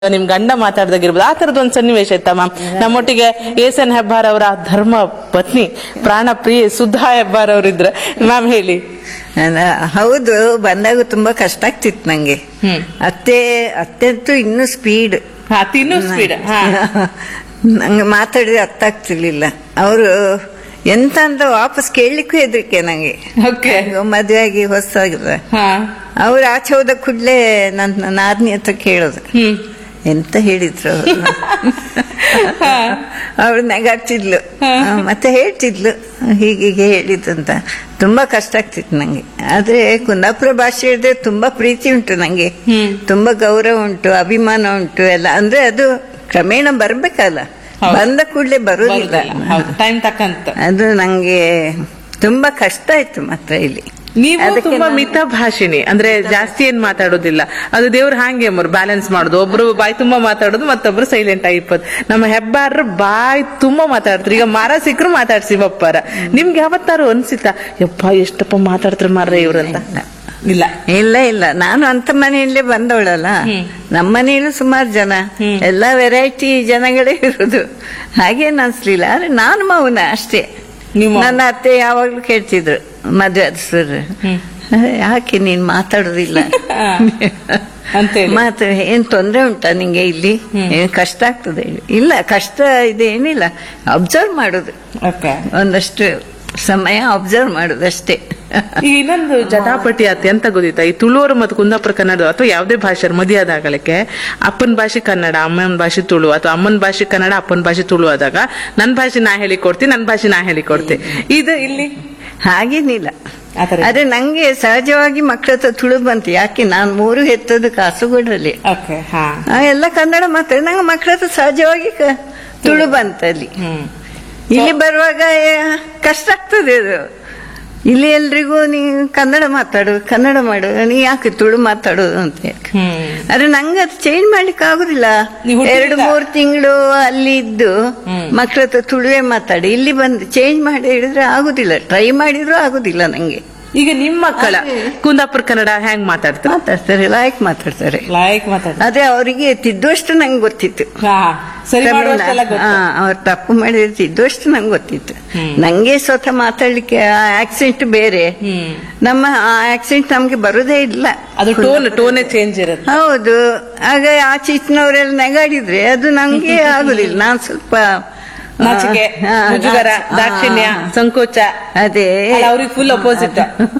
ನಿಮ್ ಗಂಡ ಮಾತಾಡ್ದಾಗಿರ್ಬೋದು ಆ ತರದ ಒಂದ್ ಸನ್ನಿವೇಶ ಇತ್ತ ಮ್ಯಾಮ್ ನಮ್ಮೊಟ್ಟಿಗೆ ಎನ್ ಹೆಬ್ಬಾರ್ ಅವರ ಧರ್ಮ ಪತ್ನಿ ಪ್ರಾಣ ಪ್ರಿಯ ಸುಧಾ ಹೆಬ್ಬಾರ್ ಅವರಿದ್ರೆ ಮ್ಯಾಮ್ ಹೇಳಿ ಅಲ್ಲ- ಹೌದು ಬಂದಾಗ ತುಂಬಾ ಕಷ್ಟ ಆಗ್ತಿತ್ತು ನಂಗೆ ಹ್ಮ್. ಅತ್ತೆ ಅತ್ತೆ ಅಂತೂ ಇನ್ನೂ ಸ್ಪೀಡ್ ಹಾ ತಿನ್ನು ಸ್ಪೀಡ್ ಹಾ ನಂಗೆ ಮಾತಾಡಿದ್ರೆ ಅರ್ಥ ಆಗ್ತಿರ್ಲಿಲ್ಲ ಅವರು ಎಂತ ಅಂತ ವಾಪಸ್ ಕೇಳಲಿಕ್ಕೂ ಹೆದರಿಕೆ ನಂಗೆ ಓಕೆ ಮದುವೆ ಆಗಿ ಹೊಸದಾಗಿಲ್ಲ ಹಾ ಅವ್ರು ಆಚೆ ಹೋದ ಕೂಡಲೇ ನನ್ನ ನಾದ್ನಿ ಹತ್ರ ಕೇಳೋದು ಹ್ಮ್ ಎಂತ ಹೇಳಿದ್ರು ಅವ್ರು? ಅವಳು ನಗಾಡ್ತಿದ್ಲು ಮತ್ತೆ ಹೇಳ್ತಿದ್ಲು ಹೀಗೀಗೆ ಹೇಳಿದ್ದಂತ ತುಂಬಾ ಕಷ್ಟ ಆಗ್ತಿತ್ತು ನಂಗೆ ಆದ್ರೆ ಕುಂದಾಪುರ ಭಾಷೆ ಹೇಳಿದ್ರೆ ತುಂಬಾ ಪ್ರೀತಿ ಉಂಟು ನಂಗೆ ಹ್ಮ್. ತುಂಬಾ ಗೌರವ ಉಂಟು ಅಭಿಮಾನ ಉಂಟು ಎಲ್ಲ ಅಂದ್ರೆ ಅದು ಕ್ರಮೇಣ ಬರ್ಬೇಕಲ್ಲ ಹೌದು. ಬಂದ ಕೂಡಲೇ ಬರುದಿಲ್ಲ ಬರುದಿಲ್ಲ. ಹೌದು ಟೈಮ್ ತಕ್ಕಂತ ಅದು ನಂಗೆ ತುಂಬಾ ಕಷ್ಟ ಆಯ್ತು ಮಾತ್ರ ಇಲ್ಲಿ ನೀವು ಅದಕ್ಕೆ ತುಂಬಾ ನಾನು- ಮಿತ ಭಾಷಿಣಿ ಅಂದ್ರೆ ಜಾಸ್ತಿ ಏನ್ ಮಾತಾಡೋದಿಲ್ಲ ಅದು ದೇವ್ರ ಹಾಂಗೆ ಅಮ್ಮರು ಬ್ಯಾಲೆನ್ಸ್ ಮಾಡುದು ಒಬ್ರು ಬಾಯಿ ತುಂಬಾ ಮಾತಾಡೋದು ಮತ್ತೊಬ್ರು ಸೈಲೆಂಟ್ ಆಗಿಪ್ಪದು ನಮ್ಮ ಹೆಬ್ಬಾರ್ರು ಬಾಯಿ ತುಂಬಾ ಮಾತಾಡ್ತಾರೆ ಈಗ ಮರ ಸಿಕ್ಕರು ಮಾತಾಡ್ಸಿ ಬಪ್ಪಾರ ನಿಮ್ಗೆ ಯಾವತ್ತಾರು ಅನ್ಸಿತ್ತ ಯಪ್ಪ ಎಷ್ಟಪ್ಪ ಮಾತಾಡ್ತಾರೆ ಮಾರ್ರೆ ಇವ್ರಂತ ಇಲ್ಲ ಇಲ್ಲ ಇಲ್ಲ ನಾನು ಅಂತ ಮನೆಯಲ್ಲೇ ಬಂದವಳಲ್ಲ ನಮ್ಮ ಮನೆಯಲ್ಲೂ ಸುಮಾರು ಜನ ಎಲ್ಲ ವೆರೈಟಿ ಜನಗಳೇ ಇರುದು ಹಾಗೇನು ಅನ್ಸ್ಲಿಲ್ಲ ಆದ್ರೆ ನಾನು ಮೌನ ಅಷ್ಟೇ ನೀವು ಮೌನ. ನನ್ನ ಅತ್ತೆ ಯಾವಾಗ್ಲೂ ಕೇಳ್ತಿದ್ರು ಮದ್ವೆ ಆದ ಸರ್ ಯಾಕೆ ನೀನ್ ಮಾತಾಡುದಿಲ್ಲ ಅಂತೇಳಿ ಮಾತು ಏನ್ ತೊಂದ್ರೆ ಉಂಟಾ ನಿಂಗೆ ಇಲ್ಲಿ ಏನ್ ಕಷ್ಟ ಆಗ್ತದೆ ಹೇಳಿ ಇಲ್ಲ ಕಷ್ಟ ಇದೇನಿಲ್ಲ ಅಬ್ಸರ್ವ್ ಮಾಡುದು ಓಕೆ ಒಂದಷ್ಟು ಸಮಯ ಅಬ್ಸರ್ವ್ ಮಾಡುದು ಅಷ್ಟೇ ಈಗ ಇನ್ನೊಂದು ಜಟಾಪಟಿ ಅತಿ ಅಂತ ಗೊತ್ತಿತ್ತ ಈ ತುಳುವರು ಮತ್ತು ಕುಂದಾಪುರ ಕನ್ನಡ ಅಥವಾ ಯಾವುದೇ ಭಾಷೆ ಮದುವೆ ಆದಾಗಲಕ್ಕೆ ಅಪ್ಪನ ಭಾಷೆ ಕನ್ನಡ ಅಮ್ಮನ ಭಾಷೆ ತುಳು ಅಥವಾ ಅಮ್ಮನ ಭಾಷೆ ಕನ್ನಡ ಅಪ್ಪನ ಭಾಷೆ ತುಳು ಆದಾಗ ನನ್ನ ಭಾಷೆ ನಾ ಹೇಳಿಕೊಡ್ತೀನಿ ನನ್ನ ಭಾಷೆ ನಾ ಹೇಳಿಕೊಡ್ತೀನಿ ಇದು ಇಲ್ಲಿ ಹಾಗೇನಿಲ್ಲ ಆ ಥರ ಆದ್ರೆ ನಂಗೆ ಸಹಜವಾಗಿ ಮಕ್ಕಳ ಹತ್ರ ತುಳು ಬಂತು ಯಾಕೆ ನಾನು ಮೂರು ಹೆತ್ತದ್ದು ಕಾಸುಗೋಡಲ್ಲಿ ಓಕೆ ಹಾ ಆ, ಎಲ್ಲ ಕನ್ನಡ ಮಾತಾಡಿ ನಂಗೆ ಮಕ್ಕಳ ಹತ್ರ ಸಹಜವಾಗಿ ಕ- ತುಳು ಬಂತಲ್ಲಿ ಹ್ಮ್ ಇಲ್ಲಿ ಬರುವಾಗ ಏ, ಕಷ್ಟ ಆಗ್ತದೆ ಅದು ಇಲ್ಲಿ ಎಲ್ರಿಗೂ ನೀ ಕನ್ನಡ ಮಾತಾಡು ಕನ್ನಡ ಮಾಡು ನೀ ಯಾಕೆ ತುಳು ಮಾತಾಡೋದು ಅಂತ ಹೇಳಿ. ಹ್ಮ್ ಆದ್ರೆ ನಂಗೆ ಅದು ಚೇಂಜ್ ಮಾಡ್ಲಿಕ್ಕೆ ಆಗುದಿಲ್ಲ ನೀವು ಹುಟ್ಟಿದ- ಎರಡು ಮೂರು ತಿಂಗಳು ಅಲ್ಲಿ ಇದ್ದು ಮಕ್ಕಳ ಹತ್ರ ತುಳುವೇ ಮಾತಾಡಿ ಇಲ್ಲಿ ಬಂದು ಚೇಂಜ್ ಮಾಡಿ ಹೇಳಿದ್ರೆ ಆಗುದಿಲ್ಲ ಟ್ರೈ ಮಾಡಿದ್ರು ಆಗುದಿಲ್ಲ ನಂಗೆ ಈಗ ನಿಮ್ಮ ಮಕ್ಕಳ ಕುಂದಾಪುರ ಕನ್ನಡ ಹೆಂಗ್ ಮಾತಾಡ್ತಾರೆ ಮಾತಾಡ್ತಾರೆ ಲಾಯಕ್ ಮಾತಾಡ್ತಾರೆ ಲೈಕ್ ಮಾತಾಡ್ತಾರೆ ಅದೇ ಅವರಿಗೆ ತಿದ್ದುವಷ್ಟು ನಂಗೆ ಗೊತ್ತಿತ್ತು ಹಾ ಸರಿ ಮಾಡುವಷ್ಟೆಲ್ಲ ಗೊತ್ತು. ಅವ್ರು ತಪ್ಪು ಮಾಡಿದ್ರೆ ತಿದ್ದುವಷ್ಟು ನಂಗೆ ಗೊತ್ತಿತ್ತು ನಂಗೆ ಸ್ವತಃ ಮಾತಾಡ್ಲಿಕ್ಕೆ ಆ ಆಕ್ಸೆಂಟ್ ಬೇರೆ ಹ್ಮ್ ನಮ್ಮ ಆ ಆಕ್ಸೆಂಟ್ ನಮ್ಗೆ ಬರುದೇ ಇಲ್ಲ ಅದು ಟೋನ್ ಟೋನೇ ಚೇಂಜ್ ಇರುತ್ತೆ ಹೌದು ಆಗ ಆಚೆ ಈಚಿನವರೆಲ್ಲ ನೆಗಾಡಿದ್ರೆ ಅದು ನಂಗೆ ಆಗುದಿಲ್ಲ ನಾನ್ ಸ್ವಲ್ಪ ಆ, ನಾಚಿಕೆ ಆ, ಮುಜುಗರ ಆ, ದಾಕ್ಷಿಣ್ಯ ಸಂಕೋಚ ಅದೇ ಅವ್ರಿಗೆ ಫುಲ್ ಅಪೋಸಿಟ್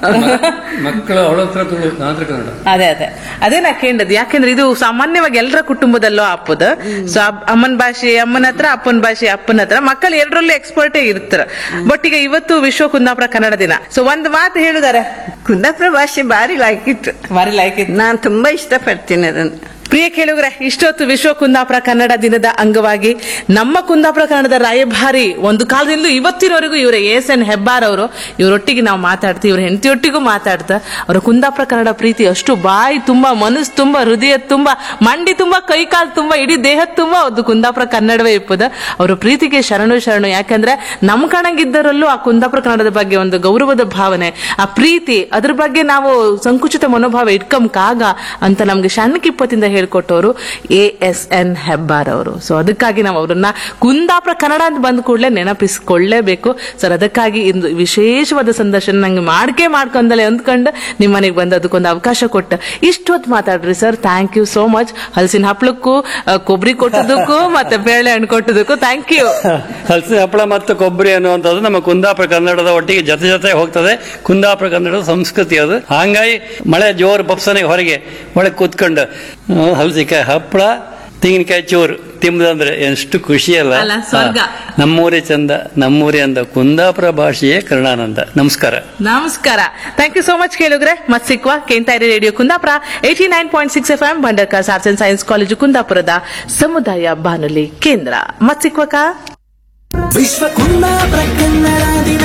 ಮಕ್ಕಳು ಅವಳ ಹತ್ರ ತುಳು ನನ್ನ ಹತ್ರ ಕನ್ನಡ ಅದೇ ಅದೇ ಅದೇ ನಾ ಕೇಂದ್ರದ್ದು ಯಾಕೆಂದ್ರೆ ಇದು ಸಾಮಾನ್ಯವಾಗಿ ಎಲ್ಲರ ಕುಟುಂಬದಲ್ಲೂ ಆಪದ ಸೊ ಅಮ್ಮನ ಭಾಷೆ ಅಮ್ಮನ ಹತ್ರ ಅಪ್ಪನ ಭಾಷೆ ಅಪ್ಪನ ಹತ್ರ ಮಕ್ಕಳು ಎರಡರಲ್ಲೂ ಎಕ್ಸ್ಪರ್ಟೇ ಇರ್ತಾರ ಬಟ್ ಈಗ ಇವತ್ತು ವಿಶ್ವ ಕುಂದಾಪುರ ಕನ್ನಡ ದಿನ ಸೊ ಒಂದ್ ಮಾತು ಹೇಳಿದಾರೆ ಕುಂದಾಪುರ ಭಾಷೆ ಭಾರಿ ಲಾಯ್ಕಿತ್ತು ಬಾರಿ ಲೈಕ್ ಇತ್ತು ನಾನ್ ತುಂಬಾ ಇಷ್ಟಪಡ್ತೀನಿ ಅದನ್ನು ಪ್ರಿಯ ಕೇಳುಗರೆ ಇಷ್ಟೊತ್ತು ವಿಶ್ವ ಕುಂದಾಪುರ ಕನ್ನಡ ದಿನದ ಅಂಗವಾಗಿ ನಮ್ಮ ಕುಂದಾಪುರ ಕನ್ನಡದ ರಾಯಭಾರಿ ಒಂದು ಕಾಲದಿಂದ ಇವತ್ತಿನವರೆಗೂ ಇವರ ಎಸ್ ಎನ್ ಹೆಬ್ಬಾರ್ ಅವರು ಇವರೊಟ್ಟಿಗೆ ನಾವು ಮಾತಾಡ್ತೀವಿ ಇವ್ರ ಹೆಂಡತಿಯೊಟ್ಟಿಗೂ ಮಾತಾಡ್ತಾ ಅವರ ಕುಂದಾಪುರ ಕನ್ನಡ ಪ್ರೀತಿ ಅಷ್ಟು ಬಾಯಿ ತುಂಬಾ ಮನಸ್ಸು ತುಂಬಾ ಹೃದಯ ತುಂಬಾ ಮಂಡಿ ತುಂಬಾ ಕೈ ಕಾಲು ತುಂಬಾ ಇಡೀ ದೇಹ ತುಂಬಾ ಒಂದು ಕುಂದಾಪುರ ಕನ್ನಡವೇ ಇಪ್ಪದ ಅವರ ಪ್ರೀತಿಗೆ ಶರಣು ಶರಣು ಯಾಕಂದ್ರೆ ನಮ್ ಕಣಗಿದ್ದರಲ್ಲೂ ಆ ಕುಂದಾಪುರ ಕನ್ನಡದ ಬಗ್ಗೆ ಒಂದು ಗೌರವದ ಭಾವನೆ ಆ ಪ್ರೀತಿ ಅದ್ರ ಬಗ್ಗೆ ನಾವು ಸಂಕುಚಿತ ಮನೋಭಾವ ಇಟ್ಕಂಕಾಗ ಅಂತ ನಮ್ಗೆ ಸಣ್ಣಕಿಪ್ಪತ್ತಿಂದ ಹೇಳ್ಕೊಟ್ಟವರು ಎ ಎಸ್ ಎನ್ ಹೆಬ್ಬಾರ್ ಅವರು ಸೊ ಅದಕ್ಕಾಗಿ ನಾವು ಅವರನ್ನ ಕುಂದಾಪುರ ಕನ್ನಡ ಅಂತ ಬಂದ ಕೂಡಲೇ ನೆನಪಿಸ್ಕೊಳ್ಳೇಬೇಕು ಸರ್ ಅದಕ್ಕಾಗಿ ಇಂದು ವಿಶೇಷವಾದ ಸಂದರ್ಶನ ನಂಗೆ ಮಾಡ್ಕೆ ಮಾಡ್ಕೊಂಡಲೆ ಅಂದ್ಕೊಂಡು ನಿಮ್ಮ ಮನೆಗೆ ಬಂದು ಅದಕ್ಕೊಂದು ಅವಕಾಶ ಕೊಟ್ಟ ಇಷ್ಟೊತ್ತು ಮಾತಾಡ್ರಿ sir thank you so much ಹಲಸಿನ ಹಪ್ಳಕ್ಕೂ ಆ, ಕೊಬ್ಬರಿ ಕೊಟ್ಟದಕ್ಕೂ ಮತ್ತೆ ಬೇಳೆ ಹಣ್ಣು ಕೊಟ್ಟದಕ್ಕೂ ಥ್ಯಾಂಕ್ ಯು ಹಲಸಿನ ಹಪ್ಪಳ ಮತ್ತು ಕೊಬ್ಬರಿ ಅನ್ನುವಂಥದ್ದು ನಮ್ಮ ಕುಂದಾಪುರ ಕನ್ನಡದ ಒಟ್ಟಿಗೆ ಜೊತೆ ಜೊತೆ ಹೋಗ್ತದೆ ಕುಂದಾಪುರ ಕನ್ನಡದ ಸಂಸ್ಕೃತಿ ಅದು ಹಾಗಾಗಿ ಮಳೆ ಜೋರು ಬಪ್ಸನೆ ಹೊರಗೆ ಒಳಗೆ ಕೂತ್ಕೊಂಡು ಆ, ಹಲಸಿನಕಾಯಿ ಹಪ್ಪಳ ತೆಂಗಿನಕಾಯಿ ಚೋರು ತಿಂಬದಂದ್ರೆ ಎಷ್ಟು ಖುಷಿ ಅಲ್ಲ ಅಲ್ಲ, ಸ್ವರ್ಗ. ಹಾ. ನಮ್ಮೂರೇ ಚಂದ ನಮ್ಮೂರೇ ಅಂದ ಕುಂದಾಪುರ ಭಾಷೆಯೇ ಕರುಣಾನಂದ ನಮಸ್ಕಾರ ನಮಸ್ಕಾರ ಥ್ಯಾಂಕ್ ಯು ಸೋ ಮಚ್ ಕೇಳುಗ್ರೆ ಮತ್ ಸಿಕ್ವಾ ಕೇಂತಾಯಿರಿ radio Kundapura eighty nine point six F M Bhandarkars arts and science college ಕುಂದಾಪುರದ ಸಮುದಾಯ ಬಾನುಲಿ ಕೇಂದ್ರ ಮತ್ ಸಿಕ್ವಕ ವಿಶ್ವ ಕುಂದಾಪುರ ಕನ್ನಡ ದಿನ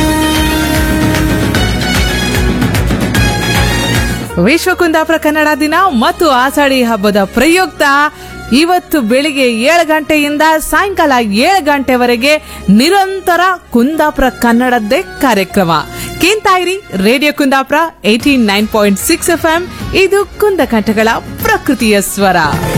ವಿಶ್ವ ಕುಂದಾಪುರ ಕನ್ನಡ ದಿನ ಮತ್ತು ಆಷಾಢಿ ಹಬ್ಬದ ಪ್ರಯುಕ್ತ ಇವತ್ತು ಬೆಳಿಗ್ಗೆ ಏಳು ಗಂಟೆಯಿಂದ ಸಾಯಂಕಾಲ ಏಳು ಗಂಟೆವರೆಗೆ ನಿರಂತರ ಕುಂದಾಪುರ ಕನ್ನಡದ್ದೇ ಕಾರ್ಯಕ್ರಮ ಕೇಂತಾಯಿರಿ radio Kundapura eighty nine point six F M ಇದು ಕುಂದಕಂಠಗಳ ಪ್ರಕೃತಿಯ ಸ್ವರ